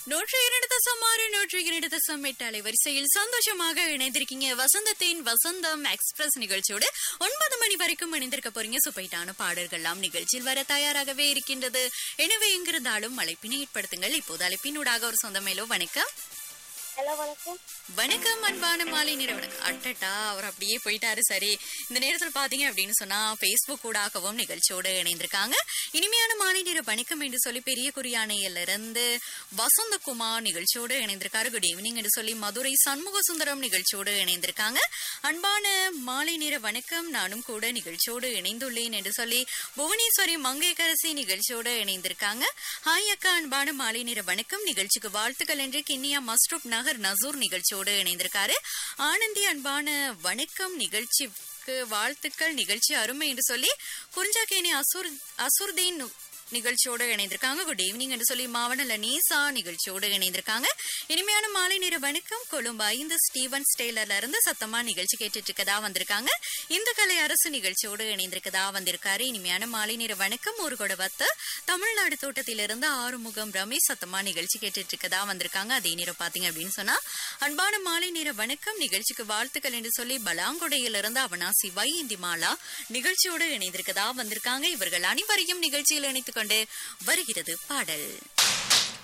நூற்றி இரண்டு தசம் ஆறு நூற்றி இரண்டு தசம் எட்டு அலைவரிசையில் சந்தோஷமாக இணைந்திருக்கீங்க வசந்தத்தின் வசந்தம் எக்ஸ்பிரஸ் நிகழ்ச்சியோடு ஒன்பது மணி வரைக்கும் இணைந்திருக்க போறீங்க சுப்பைட்டான பாடல்கள்லாம் நிகழ்ச்சியில் வர தயாராகவே இருக்கின்றது எனவே எங்கிருந்தாலும் அழைப்பினை ஏற்படுத்துங்கள் இப்போது அழைப்பினூடாக ஒரு சொந்தமேலோ வணக்கம் ஹலோ வணக்கம் வணக்கம் அன்பான மாலை நிறுவனம் அட்டட்டா அவர் அப்படியே போயிட்டாரு சரி இந்த நேரத்தில் பாத்தீங்க அப்படின்னு சொன்னா பேஸ்புக் ஊடாகவும் நிகழ்ச்சியோடு இணைந்திருக்காங்க இனிமையான மாலை நேர வணக்கம் என்று சொல்லி பெரிய குறியானையில இருந்து வசந்தகுமார் நிகழ்ச்சியோடு இணைந்திருக்காரு குட் ஈவினிங் என்று சொல்லி மதுரை சண்முக சுந்தரம் நிகழ்ச்சியோடு இணைந்திருக்காங்க அன்பான மாலை நேர வணக்கம் நானும் கூட நிகழ்ச்சியோடு இணைந்துள்ளேன் என்று சொல்லி புவனேஸ்வரி மங்கையரசி நிகழ்ச்சியோடு இணைந்திருக்காங்க ஹாய் அக்கா அன்பான மாலை நேர வணக்கம் நிகழ்ச்சிக்கு வாழ்த்துக்கள் என்று கிண்ணியா மஸ்ரூப் நகர் நசூர் நிகழ்ச்சியோடு இணைந்திருக்காரு ஆனந்தி அன்பான வணக்கம் நிகழ்ச்சிக்கு வாழ்த்துக்கள் நிகழ்ச்சி அருமை என்று சொல்லி குறிஞ்சாக்கேணி அசுர் அசுர்தீன் நிகழ்ச்சியோடு இணைந்திருக்காங்க குட் ஈவினிங் என்று சொல்லி மாவனல நீசா நிகழ்ச்சியோடு இணைந்திருக்காங்க இனிமையான மாலை நேர வணக்கம் கொழும்பு ஐந்து ஸ்டீவன் ஸ்டேலர்ல இருந்து சத்தமா நிகழ்ச்சி கேட்டுட்டு இருக்கதா வந்திருக்காங்க இந்த கலை அரசு நிகழ்ச்சியோடு இணைந்திருக்கதா வந்திருக்காரு இனிமையான மாலை நேர வணக்கம் ஒரு கொடவத்த தமிழ்நாடு தோட்டத்திலிருந்து ஆறுமுகம் ரமேஷ் சத்தமா நிகழ்ச்சி கேட்டுட்டு இருக்கதா வந்திருக்காங்க அதே நேரம் பாத்தீங்க அப்படின்னு சொன்னா அன்பான மாலை நேர வணக்கம் நிகழ்ச்சிக்கு வாழ்த்துக்கள் என்று சொல்லி பலாங்குடையிலிருந்து அவனாசி வை இந்தி மாலா நிகழ்ச்சியோடு இணைந்திருக்கதா வந்திருக்காங்க இவர்கள் அனைவரையும் நிகழ்ச்சியில் இணைத்துக் கொண்டு வருகிறது பாடல்